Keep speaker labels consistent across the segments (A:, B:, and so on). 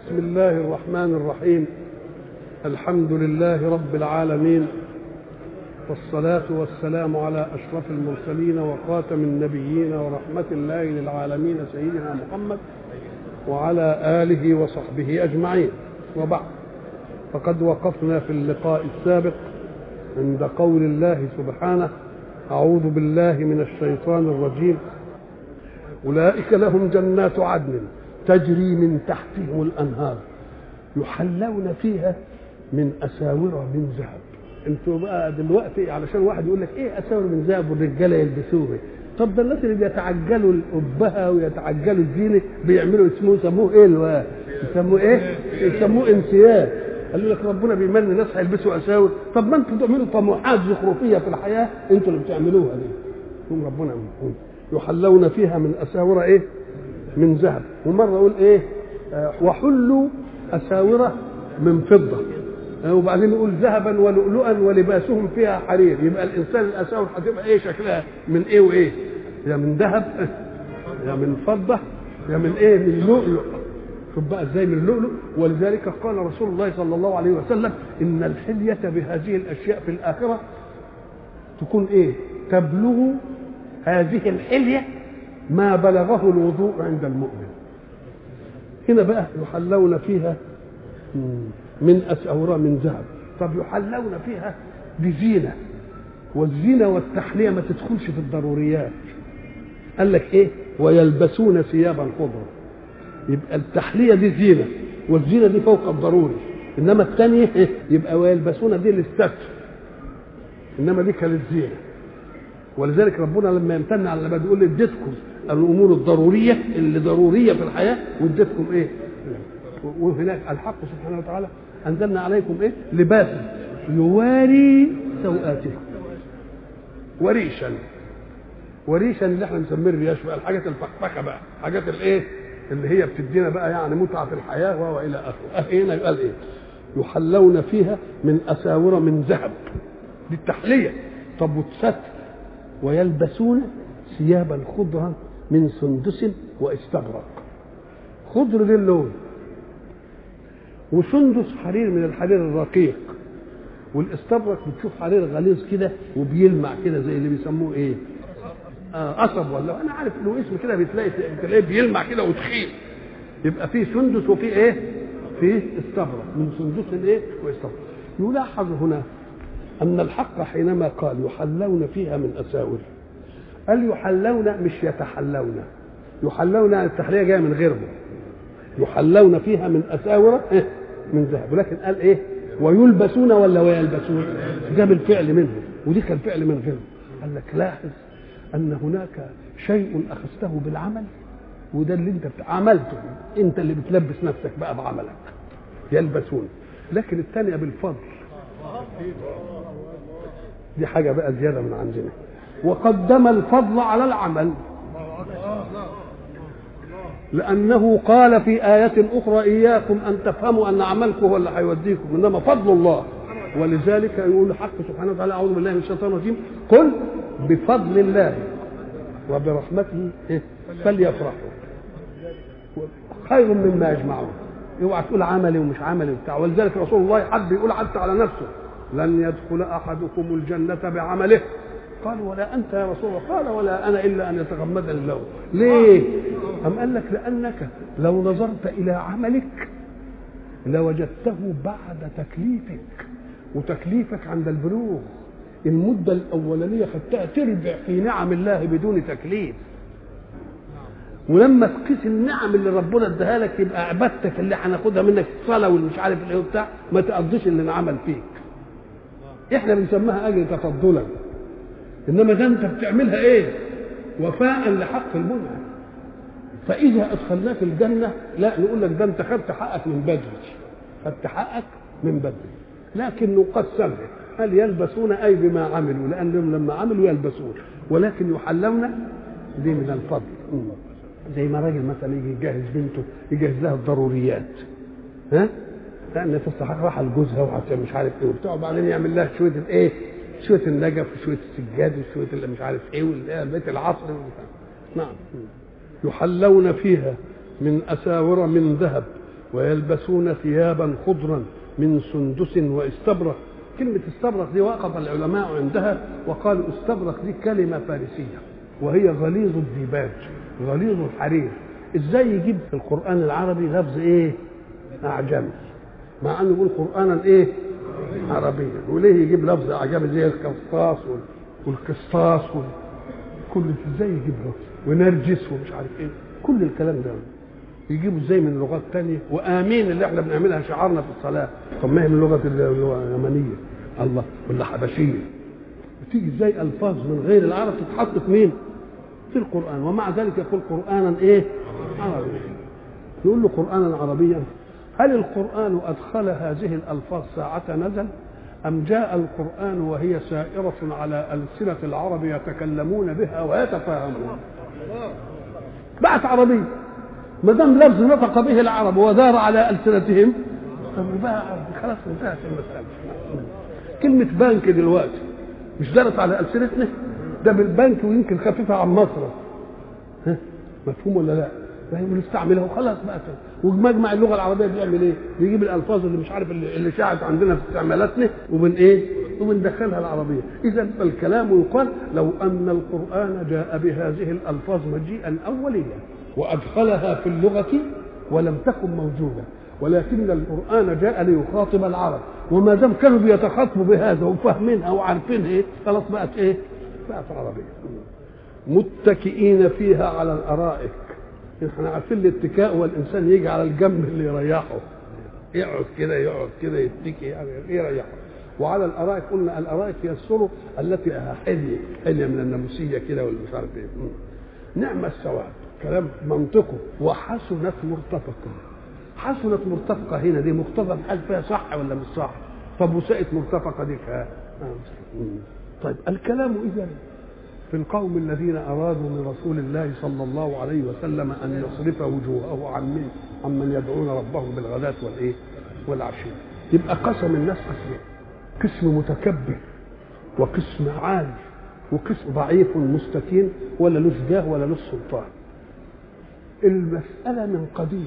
A: بسم الله الرحمن الرحيم الحمد لله رب العالمين والصلاة والسلام على أشرف المرسلين وخاتم النبيين ورحمة الله للعالمين سيدنا محمد وعلى آله وصحبه أجمعين وبعد فقد وقفنا في اللقاء السابق عند قول الله سبحانه أعوذ بالله من الشيطان الرجيم أولئك لهم جنات عدن تجري من تحتهم الأنهار يحلون فيها من أساور من ذهب انتوا بقى دلوقتي علشان واحد يقول لك ايه اساور من ذهب والرجاله يلبسوها طب ده الناس اللي بيتعجلوا الابهه ويتعجلوا الزينه بيعملوا اسمه يسموه ايه الوقت يسموه ايه يسموه انسياب قالوا لك ربنا بيمن الناس هيلبسوا اساور طب ما انتوا بتعملوا طموحات زخرفيه في الحياه انتوا اللي بتعملوها دي هم ربنا يقول يحلون فيها من اساور ايه من ذهب ومره يقول ايه آه وحلوا اساور من فضه وبعدين يقول ذهبا ولؤلؤا ولباسهم فيها حرير يبقى الانسان الاساور هتبقى ايه شكلها من ايه وايه يا من ذهب يا من فضه يا من ايه من لؤلؤ شوف بقى ازاي من اللؤلؤ ولذلك قال رسول الله صلى الله عليه وسلم ان الحليه بهذه الاشياء في الاخره تكون ايه تبلغ هذه الحليه ما بلغه الوضوء عند المؤمن هنا بقى يحلون فيها من أساورة من ذهب طب يحلون فيها بزينة والزينة والتحلية ما تدخلش في الضروريات قال لك ايه ويلبسون ثيابا خضرا يبقى التحلية دي زينة والزينة دي فوق الضروري انما الثانية إيه؟ يبقى ويلبسون دي للستر انما دي كانت زينة ولذلك ربنا لما يمتن على ما بيقول اديتكم الامور الضروريه اللي ضروريه في الحياه واديتكم ايه؟ وهناك الحق سبحانه وتعالى انزلنا عليكم ايه؟ لباسا يواري سوآتكم وريشا وريشا اللي احنا بنسميه الرياش بقى الحاجات الفخفخه بقى الحاجات الايه؟ اللي هي بتدينا بقى يعني متعه في الحياه وهو الى اخره هنا يقال ايه؟ يحلون فيها من اساور من ذهب دي التحليه طب وتستر ويلبسون ثيابا خضرا من سندس واستبرق خضر دي اللون وسندس حرير من الحرير الرقيق والاستبرق بتشوف حرير غليظ كده وبيلمع كده زي اللي بيسموه ايه آه قصب ولا انا عارف له اسم كده بتلاقي بتلاقيه بيلمع كده وتخين يبقى في سندس وفي ايه في استبرق من سندس ايه واستبرق يلاحظ هنا ان الحق حينما قال يحلون فيها من اساور قال يحلون مش يتحلون يحلون التحليه جايه من غيرهم يحلون فيها من اساور إيه؟ من ذهب ولكن قال ايه ويلبسون ولا ويلبسون جاب الفعل منهم ودي كان فعل من غيرهم قال لك لاحظ ان هناك شيء اخذته بالعمل وده اللي انت عملته انت اللي بتلبس نفسك بقى بعملك يلبسون لكن الثانيه بالفضل دي حاجه بقى زياده من عندنا وقدم الفضل على العمل لأنه قال في آية أخرى إياكم أن تفهموا أن عملكم هو اللي هيوديكم إنما فضل الله ولذلك يقول الحق سبحانه وتعالى أعوذ بالله من الشيطان الرجيم قل بفضل الله وبرحمته فليفرحوا خير مما يجمعون اوعى تقول عملي ومش عملي وبتاع ولذلك رسول الله حد يقول حتى على نفسه لن يدخل احدكم الجنه بعمله قال ولا انت يا رسول الله قال ولا انا الا ان يتغمدني الله ليه ام قال لك لانك لو نظرت الى عملك لوجدته بعد تكليفك وتكليفك عند البلوغ المدة الأولانية خدتها تربع في نعم الله بدون تكليف ولما تقيس النعم اللي ربنا اداها لك يبقى عبادتك اللي هناخدها منك الصلاه والمش عارف ايه وبتاع ما تقضيش اللي انعمل فيك. احنا بنسميها اجر تفضلا. انما ده انت بتعملها ايه؟ وفاء لحق المنعم. فاذا ادخلناك الجنه لا نقول لك ده انت خدت حقك من بدري. خدت حقك من بدري. لكن نقسمها هل يلبسون اي بما عملوا لانهم لما عملوا يلبسون ولكن يحلون دي من الفضل. زي ما راجل مثلا يجي يجهز بنته يجهز لها الضروريات ها لان تستحق راح لجوزها وحتى مش عارف ايه وبتاع وبعدين يعمل لها شويه الايه شويه النجف وشويه السجاد وشويه اللي مش عارف ايه والبيت العصر نعم يحلون فيها من اساور من ذهب ويلبسون ثيابا خضرا من سندس واستبرق كلمة استبرق دي وقف العلماء عندها وقالوا استبرق دي كلمة فارسية وهي غليظ الديباج غليظ الحرير ازاي يجيب في القرآن العربي لفظ ايه أعجمي مع انه يقول قرآنا ايه عربيا وليه يجيب لفظ أعجمي زي القسطاس والقسطاس كل ازاي يجيبها ونرجس ومش عارف ايه كل الكلام ده يجيبوا ازاي من لغات تانية وامين اللي احنا بنعملها شعارنا في الصلاه طب ما هي من لغه اليمنيه الله ولا حبشيه تيجي ازاي الفاظ من غير العرب تتحط في مين؟ في القران ومع ذلك يقول قرانا ايه؟ عربيا يقول له قرانا عربيا هل القران ادخل هذه الالفاظ ساعه نزل أم جاء القرآن وهي سائرة على ألسنة العرب يتكلمون بها ويتفاهمون بقت عربية ما دام لفظ نطق به العرب ودار على ألسنتهم بقى خلاص انتهت المسألة كلمة بنك دلوقتي مش دارت على ألسنتنا ده بالبنك ويمكن خفيفة عن مصر ها مفهوم ولا لا؟ فهي بنستعملها وخلاص بقى ومجمع اللغه العربيه بيعمل ايه؟ بيجيب الالفاظ اللي مش عارف اللي, اللي شاعت عندنا في استعمالاتنا وبن ايه؟ وبندخلها العربيه، اذا فالكلام يقال لو ان القران جاء بهذه الالفاظ مجيئا اوليا وادخلها في اللغه ولم تكن موجوده ولكن القران جاء ليخاطب العرب وما دام كانوا بيتخاطبوا بهذا وفاهمينها وعارفين ايه خلاص بقت ايه؟ بقت عربيه متكئين فيها على الارائك احنا عارفين الاتكاء هو الانسان يجي على الجنب اللي يريحه يقعد كده يقعد كده يتكي يعني يريحه وعلى الارائك قلنا الارائك هي السرر التي لها حليه حليه من الناموسيه كده ولا مش عارف ايه نعم السواد كلام منطقه وحسنت مرتفقه حسنت مرتفقه هنا دي مقتضى الحال فيها صح ولا مش صح طب وسائت مرتفقه دي ها طيب الكلام اذا في القوم الذين ارادوا من رسول الله صلى الله عليه وسلم ان يصرف وجوهه عن من عن من يدعون ربهم بالغداة والايه؟ والعشي. يبقى قسم الناس قسمين. قسم متكبر وقسم عالي وقسم ضعيف مستكين ولا له جاه ولا له سلطان. المسألة من قديم.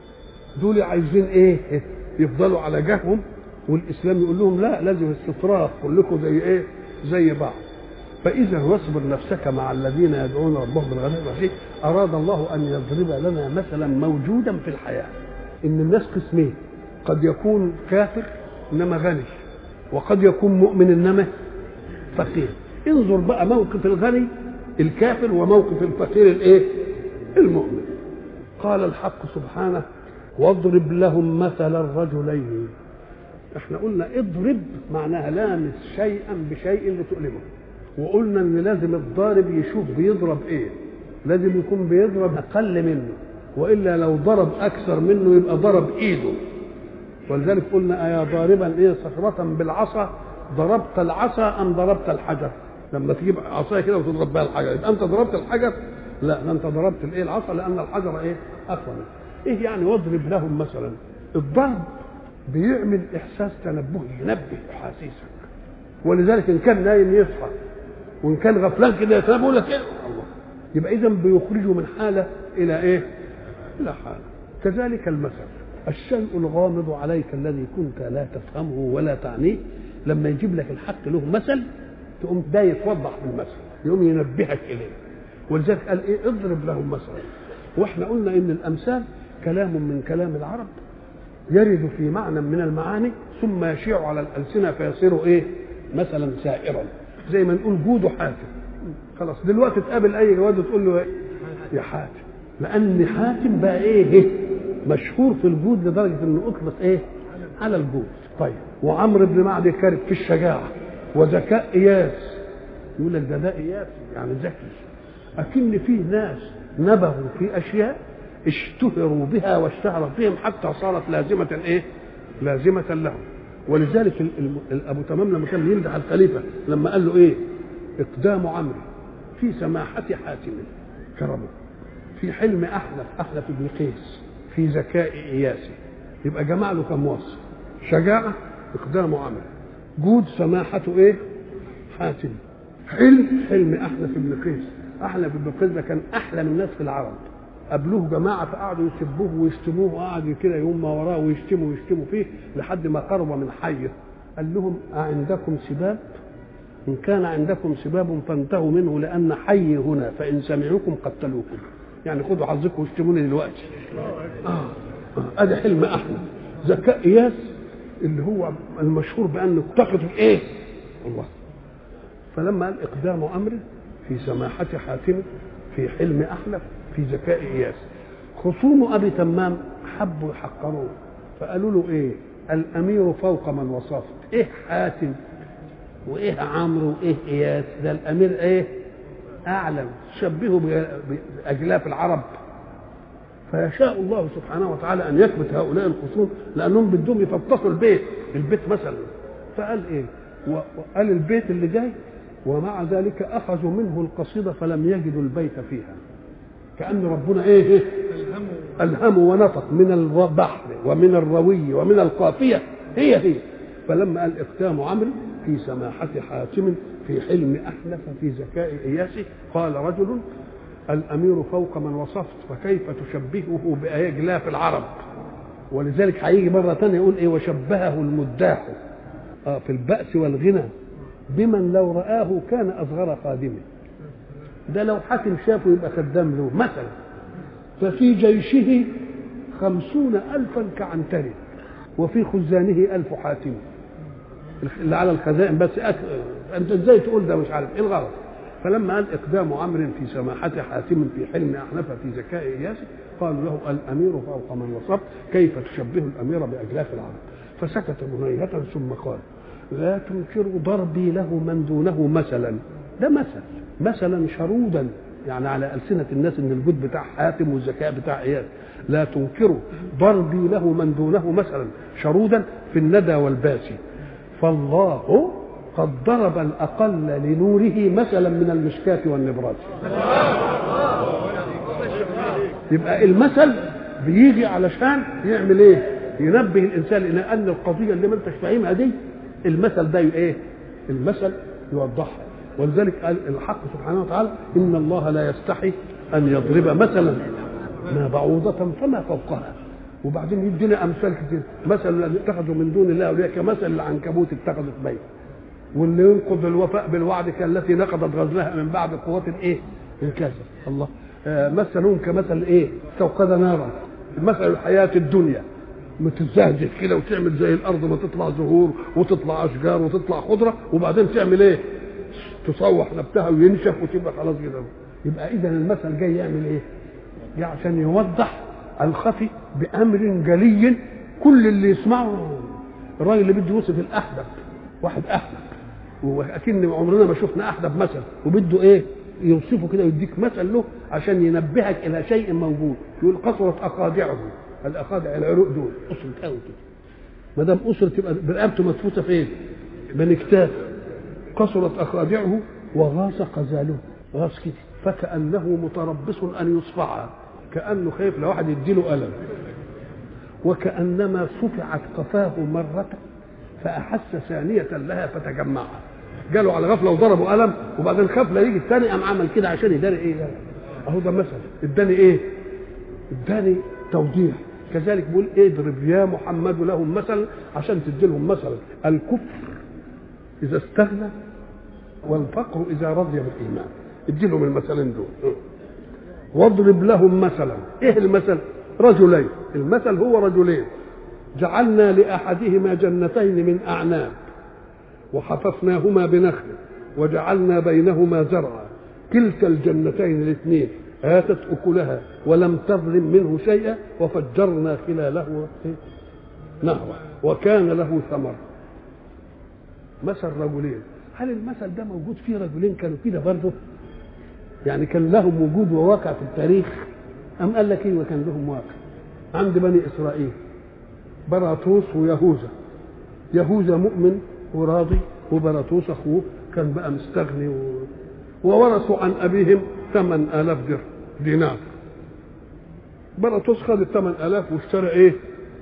A: دول عايزين ايه؟ يفضلوا على جههم والاسلام يقول لهم لا لازم استطراق كلكم زي ايه؟ زي بعض. فإذا واصبر نفسك مع الذين يدعون ربهم بالغداة والعشي أراد الله أن يضرب لنا مثلا موجودا في الحياة إن الناس قسمين قد يكون كافر إنما غني وقد يكون مؤمن إنما فقير انظر بقى موقف الغني الكافر وموقف الفقير الايه المؤمن قال الحق سبحانه واضرب لهم مثل الرجلين احنا قلنا اضرب معناها لامس شيئا بشيء لتؤلمه وقلنا ان لازم الضارب يشوف بيضرب ايه لازم يكون بيضرب اقل منه والا لو ضرب اكثر منه يبقى ضرب ايده ولذلك قلنا ايا ضاربا ايه صخرة بالعصا ضربت العصا ام ضربت الحجر لما تجيب عصايه كده وتضرب بها الحجر يبقى انت ضربت الحجر لا ده انت ضربت الايه العصا لان الحجر ايه اقوى منه ايه يعني واضرب لهم مثلا الضرب بيعمل احساس تنبهي ينبه احاسيسك ولذلك ان كان نايم يصحى وان كان غفلان كده يتنبه يقول لك ايه الله يبقى اذا بيخرجه من حاله الى ايه الى حاله كذلك المثل الشيء الغامض عليك الذي كنت لا تفهمه ولا تعنيه لما يجيب لك الحق له مثل تقوم ده يتوضح بالمثل يقوم ينبهك اليه ولذلك قال ايه اضرب لهم مثلا واحنا قلنا ان الامثال كلام من كلام العرب يرد في معنى من المعاني ثم يشيع على الالسنه فيصير ايه مثلا سائرا زي ما نقول جود حاتم خلاص دلوقتي تقابل اي جواد تقول له يا حاتم لان حاتم بقى ايه مشهور في الجود لدرجه انه اطلق ايه على الجود طيب وعمرو بن معدي كارب في الشجاعه وذكاء اياس يقول لك ده ده اياس يعني ذكي اكن فيه ناس نبغوا في اشياء اشتهروا بها واشتهرت بهم حتى صارت لازمه ايه لازمه لهم ولذلك ابو تمام لما كان يمدح الخليفه لما قال له ايه اقدام عمرو في سماحه حاتم كرمه في حلم احنف احنف بن قيس في ذكاء اياسي يبقى جمع له كم وصف شجاعه اقدام عمرو جود سماحته ايه حاتم حلم حلم احنف بن قيس احنف بن قيس ده كان احلم الناس في العرب قابلوه جماعه فقعدوا يسبوه ويشتموه وقعدوا كده يوم ما وراه ويشتموا ويشتموا فيه لحد ما قرب من حيه قال لهم أعندكم سباب إن كان عندكم سباب فانتهوا منه لأن حي هنا فإن سمعوكم قتلوكم يعني خدوا حظكم واشتموني دلوقتي آه. آه. ادي حلم احمد ذكاء اياس اللي هو المشهور بانه اتخذ ايه الله فلما قال اقدام امره في سماحه حاتم في حلم احلف في ذكاء اياس خصوم ابي تمام حبوا يحقروه فقالوا له ايه الامير فوق من وصفت ايه حاتم وايه عمرو وايه اياس ده الامير ايه اعلم شبهه باجلاف العرب فيشاء الله سبحانه وتعالى ان يكبت هؤلاء الخصوم لانهم بدهم يفطسوا البيت البيت مثلا فقال ايه وقال البيت اللي جاي ومع ذلك اخذوا منه القصيده فلم يجدوا البيت فيها كان ربنا ايه, إيه؟ الهموا ونطق من البحر ومن الروي ومن القافيه هي هي فلما قال اقدام عمرو في سماحه حاتم في حلم احلف في ذكاء اياسي قال رجل الامير فوق من وصفت فكيف تشبهه باجلاف العرب ولذلك هيجي مره ثانيه يقول ايه وشبهه المداح آه في البأس والغنى بمن لو رآه كان أصغر خادمه ده لو حاكم شافه يبقى خدام له مثلا ففي جيشه خمسون ألفا كعنتر وفي خزانه ألف حاتم اللي على الخزائن بس أك... أنت إزاي تقول ده مش عارف إيه الغلط فلما قال إقدام عمرو في سماحة حاتم في حلم أحنف في ذكاء إياس قالوا له الأمير فوق من وصف كيف تشبه الأمير بأجلاف العرب فسكت منيهة ثم قال لا تنكروا ضربي له من دونه مثلا ده مثل مثلا شرودا يعني على ألسنة الناس إن الجود بتاع حاتم والذكاء بتاع إياس لا تنكروا ضربي له من دونه مثلا شرودا في الندى والباسي فالله قد ضرب الأقل لنوره مثلا من المشكاة والنبراس يبقى المثل بيجي علشان يعمل ايه ينبه الانسان الى ان القضيه اللي ما انتش فاهمها دي المثل ده ايه المثل يوضحها ولذلك قال الحق سبحانه وتعالى ان الله لا يستحي ان يضرب مثلا ما بعوضة فما فوقها وبعدين يدينا امثال كتير مثل الذي اتخذوا من دون الله اولياء كمثل العنكبوت اتخذت بيت واللي ينقض الوفاء بالوعد كالتي نقضت غزلها من بعد قوة ايه؟ انكسر الله آه مثلهم كمثل ايه؟ استوقد نارا مثل الحياة الدنيا متزهزه كده وتعمل زي الارض ما تطلع زهور وتطلع اشجار وتطلع خضره وبعدين تعمل ايه؟ تصوح نبتها وينشف وتبقى خلاص كده يبقى اذا المثل جاي يعمل ايه؟ جاي عشان يوضح الخفي بامر جلي كل اللي يسمعه الراجل اللي بده يوصف الاحدب واحد احدب واكن عمرنا ما شفنا احدب مثل وبده ايه؟ يوصفه كده ويديك مثل له عشان ينبهك الى شيء موجود يقول قصرت اخادعه الاخادع العروق دول قصرت قوي كده ما دام قصرت تبقى برقبته مدفوسه فين؟ بين كتاف قصرت اخادعه وغاص قزاله غاص كده فكانه متربص ان يصفعها كانه خايف لو واحد يديله الم وكانما صفعت قفاه مره فاحس ثانيه لها فتجمعها جاله على غفله وضربه قلم وبعدين خاف لا يجي الثاني قام عمل كده عشان يداري ايه ده اهو ده مثل اداني ايه اداني توضيح كذلك بيقول اضرب يا محمد لهم مثلا عشان تدي لهم مثلا الكفر اذا استغنى والفقر اذا رضي بالايمان ادي لهم المثلين دول واضرب لهم مثلا ايه المثل رجلين المثل هو رجلين جعلنا لاحدهما جنتين من اعناب وحففناهما بنخل وجعلنا بينهما زرعا كلتا الجنتين الاثنين آتت أكلها ولم تظلم منه شيئا وفجرنا خلاله نهرا وكان له ثمر مثل رجلين هل المثل ده موجود فيه رجلين كانوا كده برضه يعني كان لهم وجود وواقع في التاريخ أم قال لك إيه وكان لهم واقع عند بني إسرائيل براطوس ويهوذا يهوذا مؤمن وراضي وبراطوس اخوه كان بقى مستغني و... وورثوا عن ابيهم ثمن الاف دينار براطوس خد الثمن الاف واشترى ايه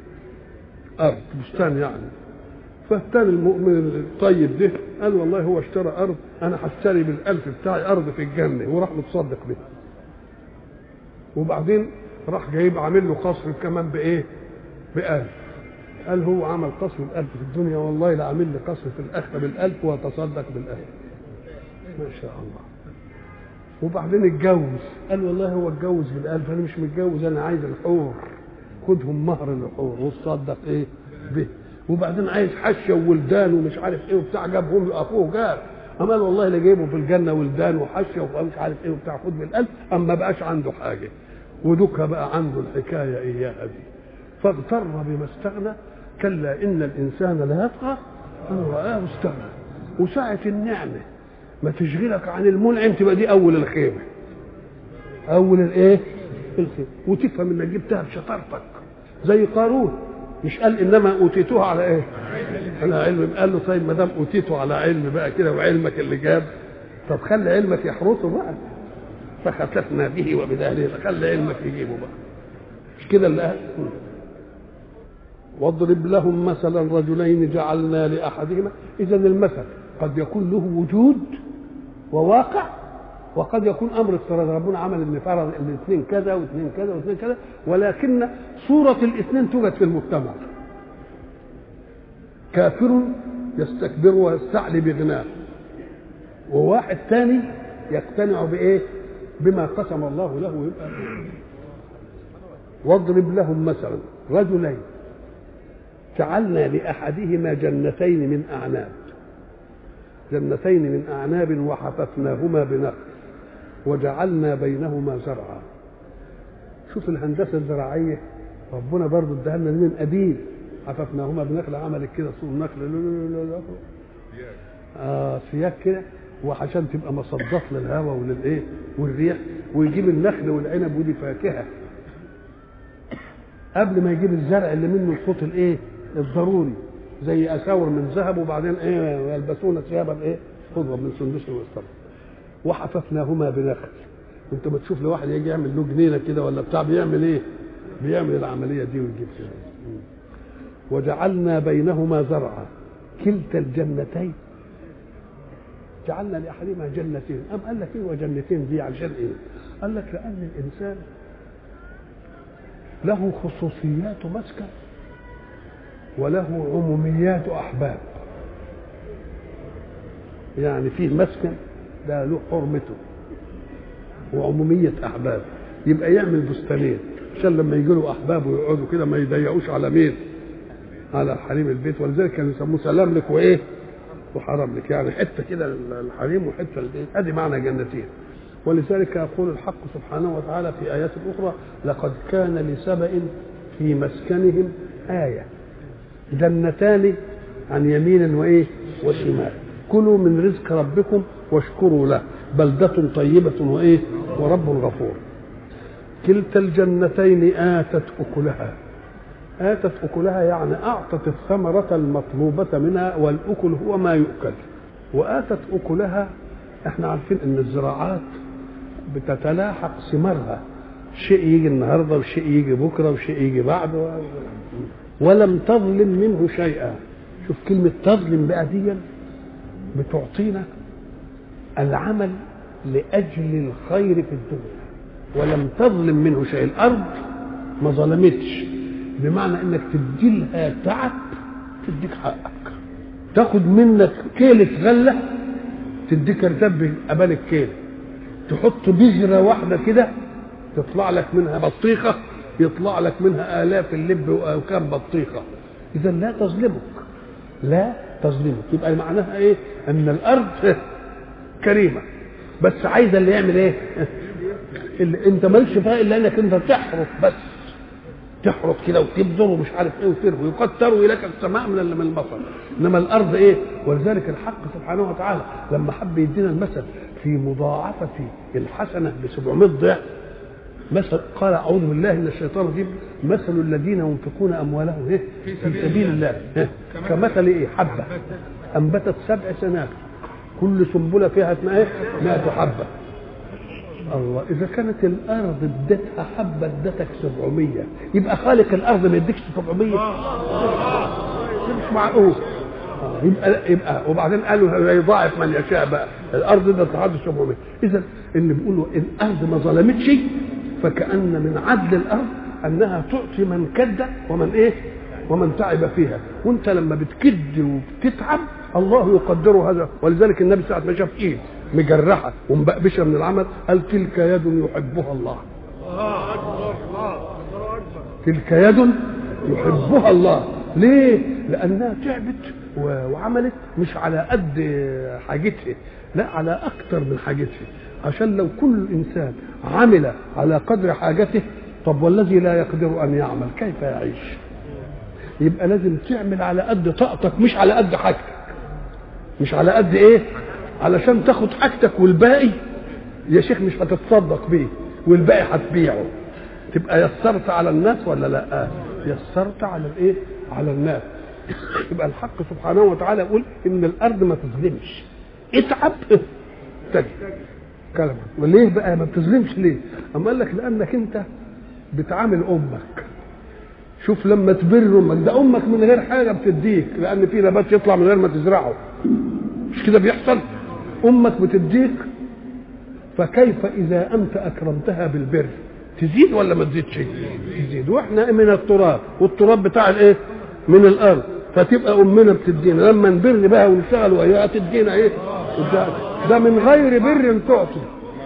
A: ارض بستان يعني فالتاني المؤمن الطيب ده قال والله هو اشترى ارض انا هشتري بالالف بتاعي ارض في الجنه وراح متصدق بها وبعدين راح جايب عامل له قصر كمان بايه بألف قال هو عمل قصر بألف في الدنيا والله لا عامل لي قصر في الآخرة بالألف وتصدق بالألف ما شاء الله وبعدين اتجوز قال والله هو اتجوز بالألف أنا مش متجوز أنا عايز الحور خدهم مهر الحور وتصدق إيه به وبعدين عايز حشه وولدان ومش عارف ايه وبتاع جابهم له اخوه جاب قال والله اللي جايبه في الجنه ولدان وحشه ومش عارف ايه وبتاع خد بالالف اما ما بقاش عنده حاجه ودك بقى عنده الحكايه اياها دي فاغتر بما استغنى كلا ان الانسان لا يطغى ان رآه استغنى وساعة النعمة ما تشغلك عن المنعم تبقى دي أول الخيمة أول الإيه؟ الخيمة وتفهم إنك جبتها بشطارتك زي قارون مش قال انما اوتيتوه على ايه؟ على علم قال له طيب ما دام اوتيته على علم بقى كده وعلمك اللي جاب طب خلي علمك يحرسه بقى فخسفنا به وبداره خلي علمك يجيبه بقى مش كده اللي قال واضرب لهم مثلا رجلين جعلنا لاحدهما اذا المثل قد يكون له وجود وواقع وقد يكون امر افتراض ربنا عمل ان فرض الاثنين كذا واثنين كذا واثنين كذا ولكن صوره الاثنين توجد في المجتمع كافر يستكبر ويستعلي بغناه وواحد ثاني يقتنع بايه بما قسم الله له يبقى واضرب لهم مثلا رجلين جعلنا لاحدهما جنتين من اعناب جنتين من اعناب وحففناهما بنخل وجعلنا بينهما زرعا شوف الهندسه الزراعيه ربنا برضه اداها لنا من قديم حففناهما بنخل عملت كده سور نخل اه سياج كده وعشان تبقى مصدات للهواء وللايه والريح ويجيب النخل والعنب ودي فاكهه قبل ما يجيب الزرع اللي منه الصوت الايه الضروري زي اساور من ذهب وبعدين ايه يلبسون ثيابا ايه خضرا من سندس واستبرق وحففناهما بنخل انت ما تشوف لواحد يجي يعمل له جنينه كده ولا بتاع بيعمل ايه بيعمل العمليه دي ويجيب كده وجعلنا بينهما زرعا كلتا الجنتين جعلنا لاحدهما جنتين ام قال لك ايه وجنتين دي عشان ايه قال لك لان الانسان له خصوصيات مسكن وله عموميات احباب يعني فيه مسكن ده له حرمته وعمومية أحباب يبقى يعمل بستانين عشان لما يجي له أحباب ويقعدوا كده ما يضيقوش على مين؟ على حريم البيت ولذلك كانوا يسموه سلام لك وإيه؟ وحرام لك يعني حتة كده الحريم وحتة البيت هذه معنى جنتين ولذلك يقول الحق سبحانه وتعالى في آيات أخرى لقد كان لسبأ في مسكنهم آية جنتان عن يمين وإيه؟ وشمال كلوا من رزق ربكم واشكروا له بلدة طيبة وإيه ورب غفور كلتا الجنتين آتت أكلها آتت أكلها يعني أعطت الثمرة المطلوبة منها والأكل هو ما يؤكل وآتت أكلها احنا عارفين ان الزراعات بتتلاحق ثمارها شيء يجي النهارده وشيء يجي بكره وشيء يجي بعده ولم تظلم منه شيئا شوف كلمة تظلم بقى دي بتعطينا العمل لأجل الخير في الدنيا ولم تظلم منه شيء الأرض ما ظلمتش بمعنى انك تدي لها تعب تديك حقك تاخد منك كيلة غلة تديك ارتب قبل الكيلة تحط بذرة واحدة كده تطلع لك منها بطيخة يطلع لك منها آلاف اللب وكام بطيخة إذا لا تظلمك لا تظلمك يبقى معناها إيه؟ أن الأرض كريمة بس عايزة اللي يعمل إيه؟ اللي أنت مالكش فيها إلا إنك أنت تحرث بس تحرث كده وتبذر ومش عارف ايه وتروي وقد تروي لك السماء من من المطر انما الارض ايه ولذلك الحق سبحانه وتعالى لما حب يدينا المثل في مضاعفه الحسنه ب 700 ضعف مثل قال اعوذ بالله من الشيطان الرجيم مثل الذين ينفقون اموالهم ايه في سبيل الله إيه؟ كمثل ايه حبه انبتت سبع سنابل كل سنبله فيها ايه 100 حبه الله اذا كانت الارض ادتها حبه ادتك 700 يبقى خالق الارض ما يديكش 700 ده مش معقول آه يبقى يبقى وبعدين قالوا يضاعف من يشاء بقى الارض ده تعدي 700 اذا اللي بيقولوا الارض ما ظلمتش فكأن من عدل الأرض أنها تعطي من كد ومن إيه ومن تعب فيها وانت لما بتكد وبتتعب الله يقدر هذا ولذلك النبي ساعة ما شاف ايد مجرحة ومبقبشة من العمل قال تلك يد يحبها الله تلك يد يحبها الله ليه لانها تعبت وعملت مش على قد حاجتها لا على اكتر من حاجتها عشان لو كل انسان عمل على قدر حاجته طب والذي لا يقدر ان يعمل كيف يعيش يبقى لازم تعمل على قد طاقتك مش على قد حاجتك مش على قد ايه علشان تاخد حاجتك والباقي يا شيخ مش هتتصدق بيه والباقي هتبيعه تبقى يسرت على الناس ولا لا يسرت على الايه على الناس يبقى الحق سبحانه وتعالى يقول ان الارض ما تظلمش اتعب تجد كلمة وليه بقى ما بتظلمش ليه اما قال لك لانك انت بتعامل امك شوف لما تبر امك ده امك من غير حاجه بتديك لان في نبات يطلع من غير ما تزرعه مش كده بيحصل امك بتديك فكيف اذا انت اكرمتها بالبر تزيد ولا ما تزيدش تزيد واحنا من التراب والتراب بتاع الايه من الارض فتبقى امنا بتدينا لما نبر بقى ونشتغل وهي تدينا ايه ده, ده من غير بر تعطي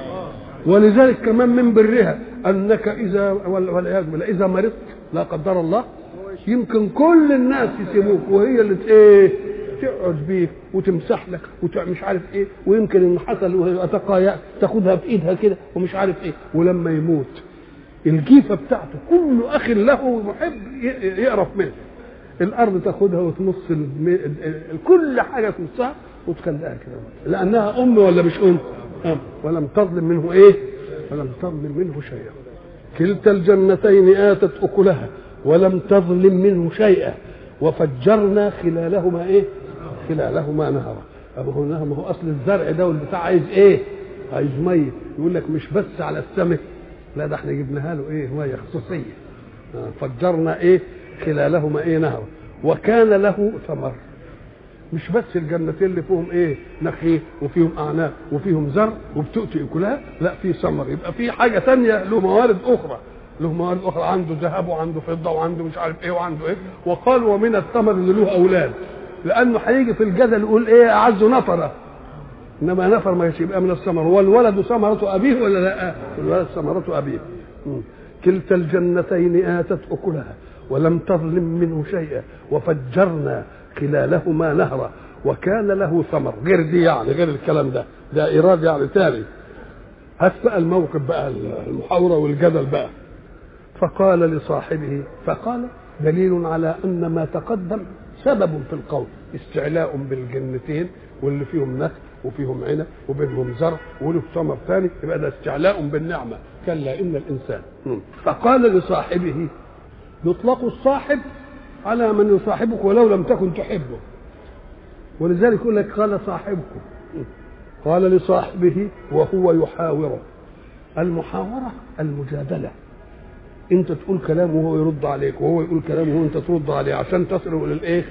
A: ولذلك كمان من برها انك اذا والعياذ بالله اذا مرضت لا قدر الله يمكن كل الناس يسيبوك وهي اللي ايه تقعد بيك وتمسح لك ومش عارف ايه ويمكن ان حصل وهي تقايا تاخدها بايدها كده ومش عارف ايه ولما يموت الجيفه بتاعته كل اخ له محب يقرف منه الارض تاخدها وتمص الم... كل حاجه تمصها وتخليها كده لانها ام ولا مش ام؟ ام ولم تظلم منه ايه؟ ولم تظلم منه شيئا كلتا الجنتين اتت اكلها ولم تظلم منه شيئا وفجرنا خلالهما ايه؟ خلالهما نهرا أبو هو ما هو اصل الزرع ده والبتاع عايز ايه؟ عايز ميه يقول لك مش بس على السمك لا ده احنا جبناها له ايه؟ ميه خصوصيه فجرنا ايه؟ خلالهما ايه نهرا وكان له ثمر مش بس الجنتين اللي فيهم ايه نخيل وفيهم اعناب وفيهم زرع وبتؤتي اكلها لا في ثمر يبقى في حاجه ثانيه له موارد اخرى له موارد اخرى عنده ذهب وعنده فضه وعنده مش عارف ايه وعنده ايه وقال ومن الثمر اللي له اولاد لانه هيجي في الجدل يقول ايه اعز نفره انما نفر ما يبقى من الثمر والولد ثمرة ابيه ولا لا؟ الولد ثمرة ابيه. كلتا الجنتين اتت اكلها ولم تظلم منه شيئا وفجرنا خلالهما نهرا وكان له ثمر غير دي يعني غير الكلام ده ده ايراد يعني تاني هات بقى الموقف بقى المحاورة والجدل بقى فقال لصاحبه فقال دليل على ان ما تقدم سبب في القول استعلاء بالجنتين واللي فيهم نخل وفيهم عنب وبينهم زرع وله ثمر ثاني يبقى ده استعلاء بالنعمه كلا ان الانسان فقال لصاحبه يطلق الصاحب على من يصاحبك ولو لم تكن تحبه ولذلك يقول لك قال صاحبكم قال لصاحبه وهو يحاوره المحاورة المجادلة انت تقول كلام وهو يرد عليك وهو يقول كلام وانت ترد عليه عشان تصلوا للايه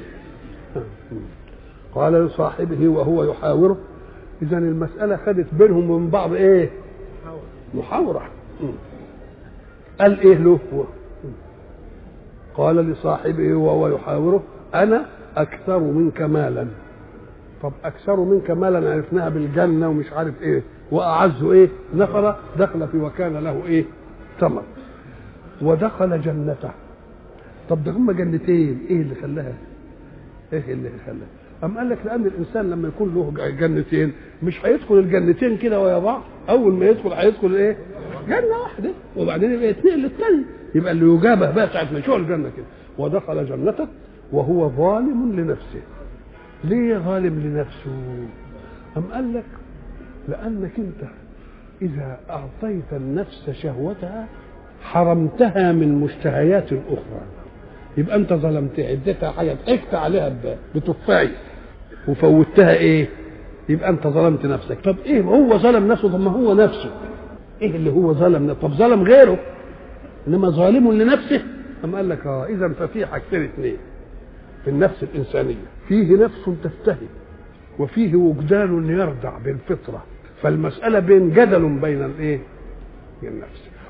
A: قال لصاحبه وهو يحاوره اذا المسألة خدت بينهم ومن بعض ايه محاورة قال ايه له هو قال لصاحبه وهو يحاوره انا اكثر منك مالا طب اكثر منك مالا عرفناها بالجنه ومش عارف ايه واعز ايه نفر دخل في وكان له ايه ثمر ودخل جنته طب ده هم جنتين ايه اللي خلاها ايه اللي خلاها أم قال لك لأن الإنسان لما يكون له جنتين مش هيدخل الجنتين كده ويا بعض أول ما يدخل هيدخل إيه؟ جنة واحدة وبعدين يبقى يتنقل للثانية يبقى اللي يجابه بقى ساعة ما يشوف الجنة كده ودخل جنته وهو ظالم لنفسه ليه ظالم لنفسه أم قال لك لأنك أنت إذا أعطيت النفس شهوتها حرمتها من مشتهيات أخرى يبقى أنت ظلمتها اديتها حاجة ضحكت عليها بتفاية وفوتها إيه؟ يبقى أنت ظلمت نفسك طب إيه هو ظلم نفسه طب ما هو نفسه إيه اللي هو ظلم نفسه طب ظلم غيره إنما ظالم لنفسه أم قال لك اه إذا ففي حاجتين اثنين في النفس الإنسانية فيه نفس تستهي وفيه وجدان يردع بالفطرة فالمسألة بين جدل بين الإيه؟ النفس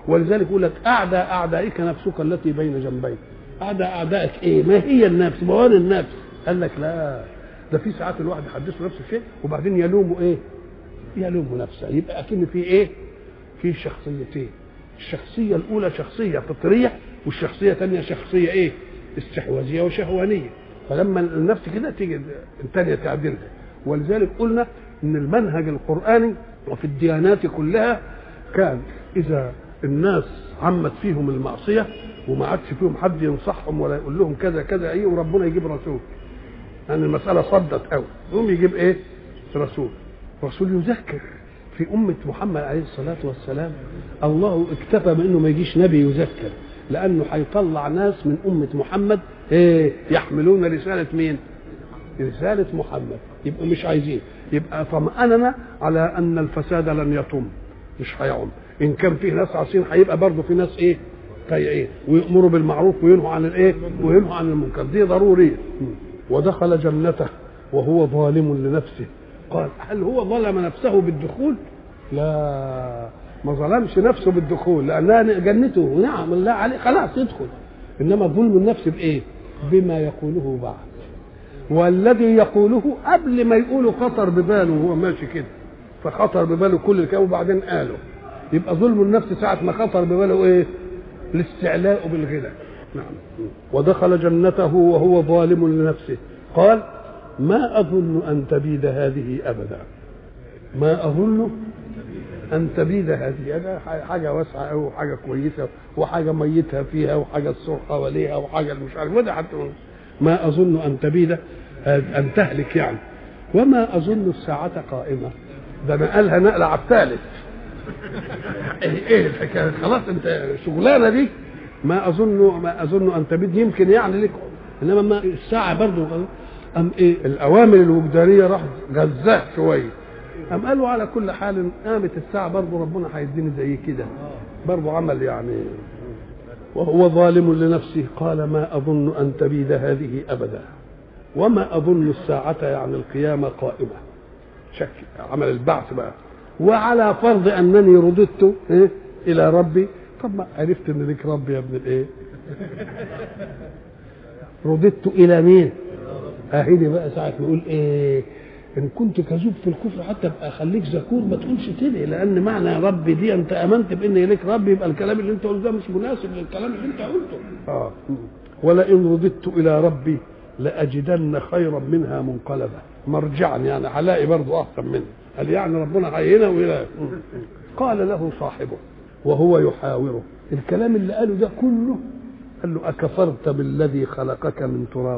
A: ولذلك يقول لك اعدى اعدائك نفسك التي بين جنبيك اعدى اعدائك ايه ما هي النفس بوان النفس قال لك لا ده في ساعات الواحد يحدثه نفسه شيء وبعدين يلومه ايه يلومه نفسه يبقى اكن في ايه في شخصيتين الشخصية الأولى شخصية فطرية والشخصية الثانية شخصية إيه؟ استحواذية وشهوانية فلما النفس كده تيجي الثانية تعدلها ولذلك قلنا إن المنهج القرآني وفي الديانات كلها كان إذا الناس عمت فيهم المعصية وما عادش فيهم حد ينصحهم ولا يقول لهم كذا كذا ايه وربنا يجيب رسول لان يعني المساله صدت قوي يقوم يجيب ايه رسول رسول يذكر في أمة محمد عليه الصلاة والسلام الله اكتفى بأنه ما يجيش نبي يذكر لأنه هيطلع ناس من أمة محمد إيه يحملون رسالة مين؟ رسالة محمد يبقوا مش عايزين يبقى طمأننا على أن الفساد لن يطم مش هيعم إن كان فيه ناس عاصين هيبقى برضه في ناس إيه؟ طيعين ويأمروا بالمعروف وينهوا عن الإيه؟ وينهوا عن المنكر دي ضرورية ودخل جنته وهو ظالم لنفسه قال هل هو ظلم نفسه بالدخول لا ما ظلمش نفسه بالدخول لانها جنته ونعم الله عليه خلاص يدخل انما ظلم النفس بايه بما يقوله بعد والذي يقوله قبل ما يقوله خطر بباله وهو ماشي كده فخطر بباله كل الكلام وبعدين قاله يبقى ظلم النفس ساعة ما خطر بباله ايه الاستعلاء بالغنى نعم ودخل جنته وهو ظالم لنفسه قال ما أظن أن تبيد هذه أبدا ما أظن أن تبيد هذه هذا حاجة واسعة أو حاجة كويسة وحاجة ميتها فيها وحاجة السر حواليها وحاجة مش عارف وده حتى ما أظن أن تبيد أن تهلك يعني وما أظن الساعة قائمة ده نقلها نقلة على الثالث ايه ايه الحكايه خلاص انت شغلانه دي ما اظن ما اظن ان تبيد يمكن يعني لك انما ما الساعه برضه أم إيه الأوامر الوجدانية راح غزاه شوية أم قالوا على كل حال قامت الساعة برضه ربنا هيديني زي كده برضه عمل يعني وهو ظالم لنفسه قال ما أظن أن تبيد هذه أبدا وما أظن الساعة يعني القيامة قائمة شك عمل البعث بقى وعلى فرض أنني رددت إيه إلى ربي طب ما عرفت أن لك ربي يا ابن الإيه رددت إلى مين اهدي بقى ساعة نقول ايه ان كنت كذوب في الكفر حتى ابقى خليك ذكور ما تقولش كده لان معنى ربي دي انت امنت بان لك رب يبقى الكلام اللي انت قلته ده مش مناسب للكلام اللي انت قلته اه ولئن رددت الى ربي لاجدن خيرا منها منقلبا مرجعا يعني هلاقي برضه احسن منها قال يعني ربنا هينا والى قال له صاحبه وهو يحاوره الكلام اللي قاله ده كله قال له اكفرت بالذي خلقك من تراب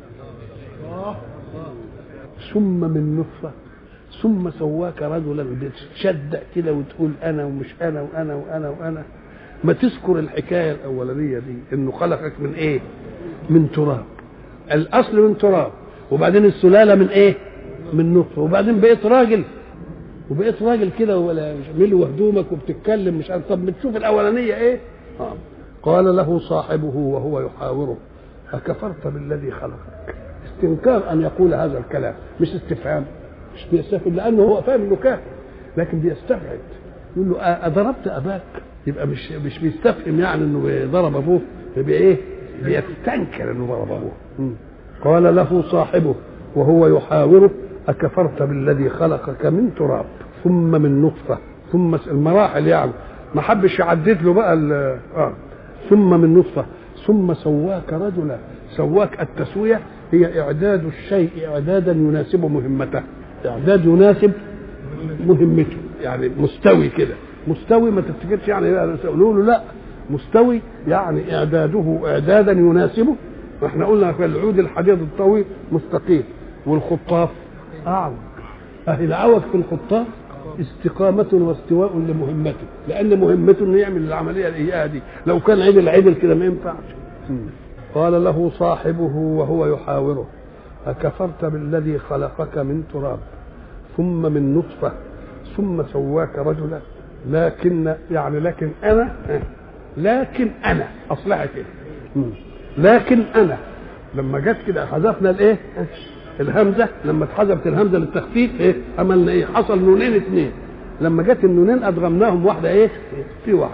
A: ثم من نطفه ثم سواك رجلا بتشدق كده وتقول انا ومش انا وانا وانا وانا ما تذكر الحكايه الاولانيه دي انه خلقك من ايه؟ من تراب الاصل من تراب وبعدين السلاله من ايه؟ من نطفه وبعدين بقيت راجل وبقيت راجل كده ولا ملو هدومك وبتتكلم مش عارف طب بتشوف الاولانيه ايه؟ آه. قال له صاحبه وهو يحاوره أكفرت بالذي خلقك استنكار أن يقول هذا الكلام مش استفهام مش بيستفهم لأنه هو فاهم إنه كافر لكن بيستبعد يقول له أضربت أباك يبقى مش مش بيستفهم يعني إنه ضرب أبوه يبقى إيه؟ بيستنكر إنه ضرب أبوه قال له صاحبه وهو يحاوره أكفرت بالذي خلقك من تراب ثم من نطفة ثم المراحل يعني ما حبش يعدد له بقى آه ثم من نطفة ثم سواك رجلا سواك التسوية هي إعداد الشيء إعدادا يناسب مهمته إعداد يناسب مهمته يعني مستوي كده مستوي ما تفتكرش يعني يقولوا له لا مستوي يعني إعداده إعدادا يناسبه احنا قلنا في العود الحديد الطويل مستقيم والخطاف أعوج أهي العوج في الخطاف استقامة واستواء لمهمته لأن مهمته إنه يعمل العملية الإياه دي لو كان عدل عدل كده ما ينفعش قال له صاحبه وهو يحاوره أكفرت بالذي خلقك من تراب ثم من نطفة ثم سواك رجلا لكن يعني لكن أنا لكن أنا أصلها كده لكن أنا لما جت كده حذفنا الإيه؟ الهمزه لما اتحذفت الهمزه للتخفيف ايه عملنا ايه حصل نونين اثنين لما جت النونين ادغمناهم واحده ايه في واحده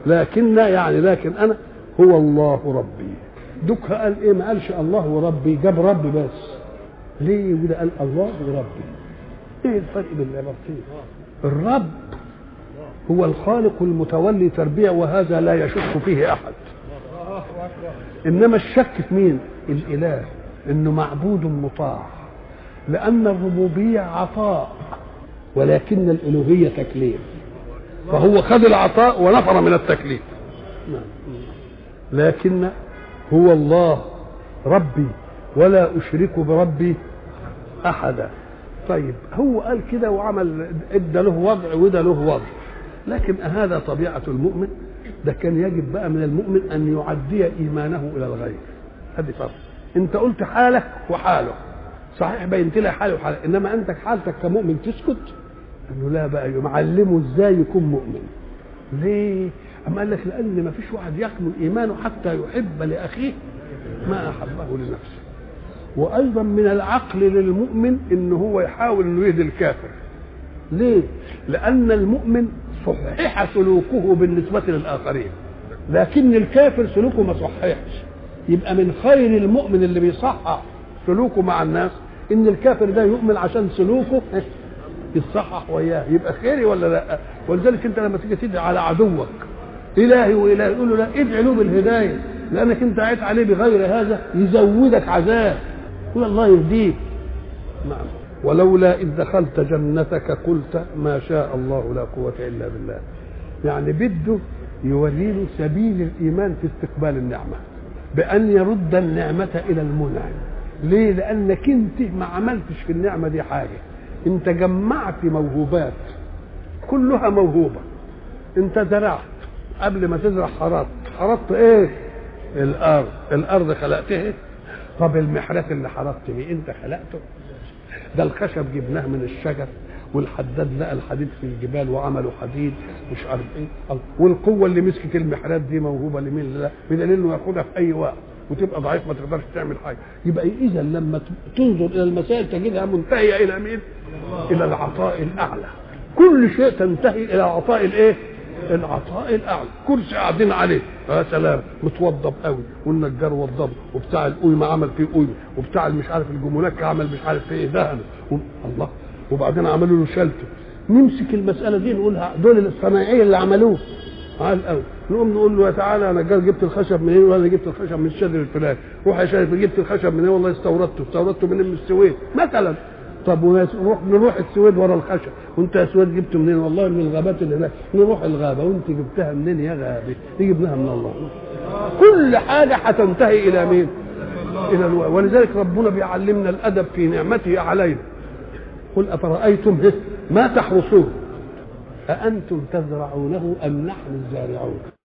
A: لكن يعني لكن انا هو الله ربي دوك قال ايه ما قالش الله ربي جاب ربي بس ليه وده قال الله وربي ايه الفرق بين العبارتين الرب هو الخالق المتولي تربية وهذا لا يشك فيه أحد إنما الشك في مين الإله إنه معبود مطاع لأن الربوبية عطاء ولكن الألوهية تكليف فهو خذ العطاء ونفر من التكليف لكن هو الله ربي ولا أشرك بربي أحدا طيب هو قال كده وعمل ادى له وضع وده له وضع لكن هذا طبيعة المؤمن ده كان يجب بقى من المؤمن أن يعدي إيمانه إلى الغير هذه فرق أنت قلت حالك وحاله صحيح بينت لها حاله وحاله إنما أنت حالتك كمؤمن تسكت أنه لا بقى معلمه إزاي يكون مؤمن ليه؟ أما قال لك لأن ما فيش واحد يكمل إيمانه حتى يحب لأخيه ما أحبه لنفسه وايضا من العقل للمؤمن ان هو يحاول انه يهدي الكافر ليه لان المؤمن صحح سلوكه بالنسبه للاخرين لكن الكافر سلوكه ما صححش يبقى من خير المؤمن اللي بيصحح سلوكه مع الناس ان الكافر ده يؤمن عشان سلوكه يتصحح وياه يبقى خيري ولا لا ولذلك انت لما تيجي تدعي على عدوك الهي والهي يقول له لا ادعي له بالهدايه لانك انت عيت عليه بغير هذا يزودك عذاب قل الله يهديك نعم ولولا إذ دخلت جنتك قلت ما شاء الله لا قوة إلا بالله يعني بده يوري له سبيل الإيمان في استقبال النعمة بأن يرد النعمة إلى المنعم ليه؟ لأنك أنت ما عملتش في النعمة دي حاجة أنت جمعت موهوبات كلها موهوبة أنت زرعت قبل ما تزرع حرطت حرطت إيه؟ الأرض الأرض خلقتها طب المحرث اللي حرثت بيه انت خلقته ده الخشب جبناه من الشجر والحداد لقى الحديد في الجبال وعملوا حديد مش عارف ايه والقوه اللي مسكت المحرات دي موهوبه لمين لا بدليل انه ياخدها في اي وقت وتبقى ضعيف ما تقدرش تعمل حاجه يبقى اذا لما تنظر الى المسائل تجدها منتهيه الى مين؟ الى العطاء الاعلى كل شيء تنتهي الى العطاء الايه؟ العطاء الاعلى كرسي قاعدين عليه يا سلام متوضب قوي والنجار وضبه وبتاع القيمه عمل فيه قيمه وبتاع مش عارف الجمونك عمل مش عارف فيه دهن الله وبعدين عملوا له شلته نمسك المساله دي نقولها دول الصنايعيه اللي عملوه عال قوي نقوم نقول له يا تعالى انا جبت الخشب منين وانا جبت الخشب من الشجر الفلاني روح يا شريف جبت الخشب منين والله استوردته استوردته منين من السويد مثلا طب ونروح نروح السويد ورا الخشب وانت يا سويد جبته منين والله من الغابات اللي هناك نروح الغابه وانت جبتها منين يا غابي دي جبناها من الله كل حاجه هتنتهي الى مين الى الو... ولذلك ربنا بيعلمنا الادب في نعمته علينا قل افرايتم ما تحرثون أأنتم تزرعونه أم نحن الزارعون